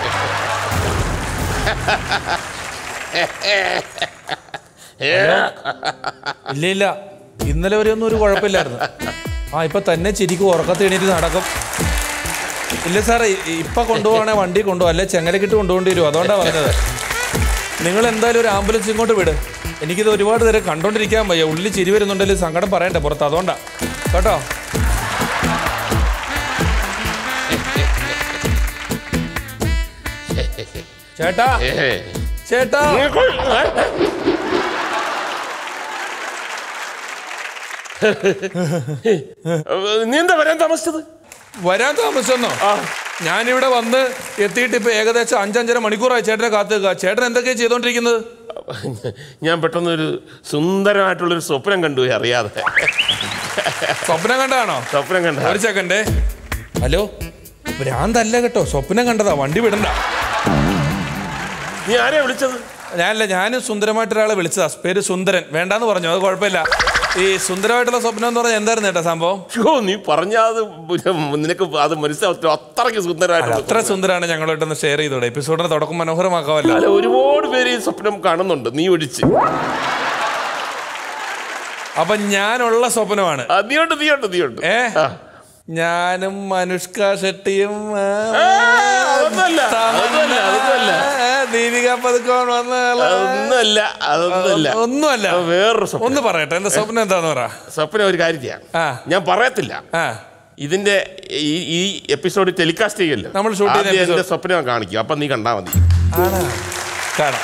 ഇല്ല ഇല്ല ഇന്നലെ വരെ ഒന്നും ഒരു കുഴപ്പമില്ലായിരുന്നു ആ ഇപ്പൊ തന്നെ ചിരിക്കും ഉറക്കത്ത് എണീറ്റ് നടക്കും ഇല്ല സാറേ ഇ- ഇപ്പൊ കൊണ്ടുപോകണേ വണ്ടി കൊണ്ടുപോകും അല്ലെ ചെങ്ങലക്കിട്ട് കൊണ്ടുപോകേണ്ടി വരും അതുകൊണ്ടാണ് പറഞ്ഞത് നിങ്ങൾ എന്തായാലും ഒരു ആംബുലൻസ് ഇങ്ങോട്ട് വിട് എനിക്കിത് ഒരുപാട് നേരം കണ്ടോണ്ടിരിക്കാൻ വയ്യ ഉള്ളിൽ ചിരി വരുന്നുണ്ടെങ്കിൽ സങ്കടം പറയണ്ടേ പുറത്ത് അതുകൊണ്ടാ കേട്ടോ ചേട്ടാ ചേട്ടാ നീ എന്താ വരാൻ താമസിച്ചത് വരാൻ താമസിച്ചെന്നോ ഞാനിവിടെ വന്ന് എത്തിയിട്ട് ഇപ്പൊ ഏകദേശം അഞ്ചഞ്ചര മണിക്കൂറായി ചേട്ടനെ കാത്തു നിൽക്കുക ചേട്ടൻ എന്തൊക്കെയാ ചെയ്തോണ്ടിരിക്കുന്നത് ഞാൻ പെട്ടെന്നൊരു സുന്ദരമായിട്ടുള്ളൊരു സ്വപ്നം കണ്ടുപോയി അറിയാതെ സ്വപ്നം കണ്ടതാണോ സ്വപ്നം കണ്ട ഒരു സെക്കൻഡേ ഹലോ ഭ്രാന്തല്ല കേട്ടോ സ്വപ്നം കണ്ടതാ വണ്ടി വിടണ്ട നീ ആരെയാ വിളിച്ചത് ഞാനല്ല ഞാൻ സുന്ദരമായിട്ട് ഒരാളെ വിളിച്ചതാ പേര് സുന്ദരൻ വേണ്ടാന്ന് പറഞ്ഞു അത് കുഴപ്പമില്ല ഈ സുന്ദരമായിട്ടുള്ള സ്വപ്നം എന്ന് പറഞ്ഞാൽ എന്തായിരുന്നു ചേട്ടാ സംഭവം ഷോ നീ പറഞ്ഞത് നിനക്ക് അത് മനസ്സിലാവത്തില്ല അത്രയ്ക്ക് അല്ല, സുന്ദരമായിട്ടുള്ള അത്ര സുന്ദരാണ് ഞങ്ങളോട്ടൊന്ന് ഷെയർ ചെയ്തോടെ എപ്പിസോഡിന്റെ തുടക്കം മനോഹരമാക്കാമല്ലോ അല്ല ഒരുപാട് പേര് ഈ സ്വപ്നം കാണുന്നുണ്ട് നീ ഒഴിച്ച് അപ്പൊ ഞാനുള്ള സ്വപ്നമാണ് ആ, നീയുണ്ട് നീയുണ്ട് നീയുണ്ട് ഏ ആ. ഞാനും അനുഷ്ക ഷെട്ടിയും ആ, ആ, അതൊന്നുമല്ല, അതൊന്നുമല്ല, അതൊന്നുമല്ല. ആ, ദീപിക പതുക്കോൺ വന്ന ആള്. അതൊന്നുമല്ല അതൊന്നുമല്ല ഒന്നുമല്ല അത് വേറൊരു സ്വപ്നം ഒന്ന് പറയട്ടെ എന്റെ സ്വപ്നം എന്താന്ന് പറ സ്വപ്നം ഒരു കാര്യം ചെയ്യാം ആ. ഞാൻ പറയത്തില്ല ആ ഇതിന്റെ ഈ ഈ എപ്പിസോഡ് ടെലികാസ്റ്റ് ചെയ്യല്ലോ നമ്മൾ shoot ചെയ്യുന്ന ആദ്യം episode. എന്റെ സ്വപ്നം ഞാൻ കാണിക്കും അപ്പൊ നീ കണ്ടാ മതി ആണോ കാണാം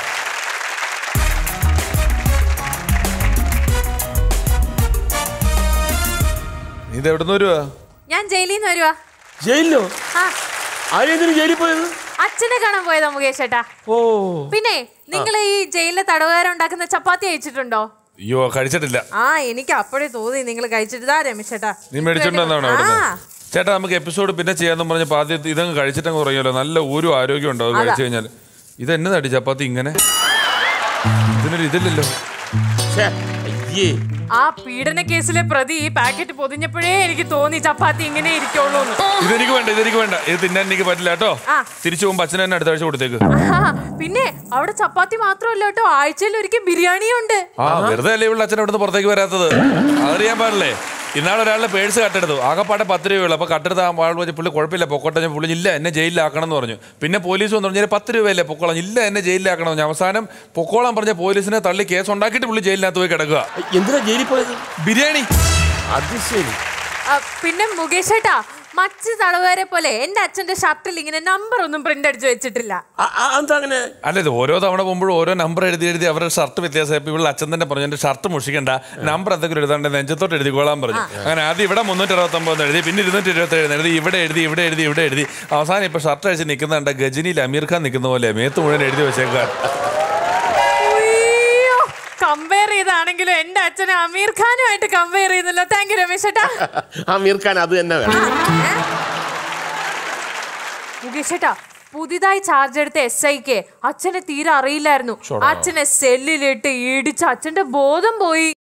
ഇത് എവിടുന്ന് വരുവാ ഞാൻ ജയിലിൽ നിന്ന് വരുവാ ജയിലിലോ ആ ആരെന്തിനു ജയിലിൽ പോയത് അച്ഛനെ കാണാൻ പോയതാ മുകേഷ് ചേട്ടാ ഓ പിന്നെ നിങ്ങൾ ഈ ജയിലിലെ തടവുകാരൻ ഉണ്ടാക്കുന്ന ചപ്പാത്തി കഴിച്ചിട്ടുണ്ടോ അയ്യോ കഴിച്ചിട്ടില്ല ആ എനിക്ക് അപ്പോഴേ തോന്നി നിങ്ങൾ കഴിച്ചിട്ടാ രമേശ് ചേട്ടാ നീ മേടിച്ചോണ്ടാണോ ആ അവിടുന്ന് ചേട്ടാ നമുക്ക് എപ്പിസോഡ് പിന്നെ ചെയ്യാന്ന് പറഞ്ഞപ്പോ ആദ്യം ഇതങ്ങ് കഴിച്ചിട്ടങ്ങ് കുറയുമല്ലോ നല്ല ഒരു ആരോഗ്യം ഉണ്ടാവും അത് കഴിച്ചു കഴിഞ്ഞാൽ ഇത് എന്നെ നടി ചപ്പാത്തി ഇങ്ങനെ ഇതിനൊരു ഇതില്ലല്ലോ ഛേ, അയ്യേ ആ പീഡന കേസിലെ പ്രതി ഈ പാക്കറ്റ് പൊതിഞ്ഞപ്പോഴേ എനിക്ക് തോന്നി ചപ്പാത്തി ഇങ്ങനെ ഇരിക്കുള്ളൂ ഇതെനിക്ക് വേണ്ട ഇതെനിക്ക് വേണ്ട ഇത് തിന്നാൻ എനിക്ക് പറ്റില്ല കേട്ടോ ആ. തിരിച്ചു പോകുമ്പോ അച്ഛനെ തന്നെ അടുത്ത ആഴ്ച കൊടുത്തേക്ക് പിന്നെ അവിടെ ചപ്പാത്തി മാത്രമല്ല കേട്ടോ ആഴ്ചയിൽ ഒരിക്കൽ ബിരിയാണിയും ഉണ്ട് ആ വെറുതെ അല്ലേ ഇവിടെ അച്ഛൻ അവിടുന്ന് പുറത്തേക്ക് വരാത്തത് അതറിയാൻ പാടില്ലേ ഇന്നാൾ ഒരാളുടെ പേഴ്സ് കട്ടെടുത്തു ആകെപ്പാടെ പത്ത് രൂപയുള്ളൂ അപ്പൊ കട്ടെടുത്ത ആ ആൾ വെച്ച് പുള്ളി കുഴപ്പമില്ല പൊക്കോട്ടെ ഞാൻ പുള്ളി ഇല്ല എന്നെ ജയിലിലാക്കണം എന്ന് പറഞ്ഞു പിന്നെ പോലീസ് വന്നു പറഞ്ഞാൽ പത്ത് രൂപയല്ലേ പൊക്കോളാം ഇല്ല എന്നെ ജയിലിലാക്കണം എന്ന് പറഞ്ഞു. അവസാനം പൊക്കോളാൻ പറഞ്ഞ പോലീസിനെ തള്ളി കേസ് ഉണ്ടാക്കിയിട്ട് പുള്ളി ജയിലിനകത്ത് പോയി കിടക്കുക എന്തിനാ ജയിലിൽ പോയത് ബിരിയാണി അത് ശരി ആ, പിന്നെ മുകേഷ് ചേട്ടാ മറ്റ് തടവുകാരെ പോലെ എന്റെ അച്ഛന്റെ ഷർട്ടിൽ ഇങ്ങനെ നമ്പർ ഒന്നും പ്രിന്റ് അടിച്ചു വെച്ചിട്ടില്ല ആ- ആ, എന്താ അങ്ങനെ അല്ല ഇത് ഓരോ തവണ പോകുമ്പോഴും ഓരോ നമ്പർ എഴുതി എഴുതി അവരുടെ ഷർട്ട് വ്യത്യാസം ഇപ്പൊ ഇവിടെ അച്ഛൻ തന്നെ പറഞ്ഞു എന്റെ ഷർട്ട് മുഷിക്കണ്ട നമ്പർ എന്തെങ്കിലും എഴുതാണ്ട് നെഞ്ചത്തോട്ട് എഴുതിക്കോളാൻ പറഞ്ഞു അങ്ങനെ ആദ്യം ഇവിടെ മുന്നൂറ്റി അറുപത്തൊമ്പത് എഴുതി പിന്നെ ഇരുന്നൂറ്റി ഇരുപത്തി ഏഴ് എഴുതി ഇവിടെ എഴുതി ഇവിടെ എഴുതി ഇവിടെ എഴുതി അവസാനം ഇപ്പൊ ഷർട്ട് അഴിച്ച് നിൽക്കുന്നുണ്ട് ഗജനിയിൽ അമീർ ഖാൻ നിൽക്കുന്ന പോലെ മേത്ത് മുഴുവൻ എഴുതി വെച്ചേക്കാൻ അയ്യോ കമ്പയർ ചെയ്താണെങ്കിലും എന്റെ അച്ഛനെ അമീർ ഖാനുമായിട്ട് കമ്പയർ ചെയ്യുന്നല്ലോ താങ്ക് യു രമേശ് ചേട്ടാ അമീർ ഖാൻ അത് തന്നെ വേണം മുകേഷ് ചേട്ടാ പുതിയതായി ചാർജ് എടുത്ത എസ് ഐക്ക് അച്ഛനെ തീരെ അറിയില്ലായിരുന്നു അച്ഛനെ സെല്ലിലിട്ട് ഇടിച്ച് അച്ഛന്റെ ബോധം പോയി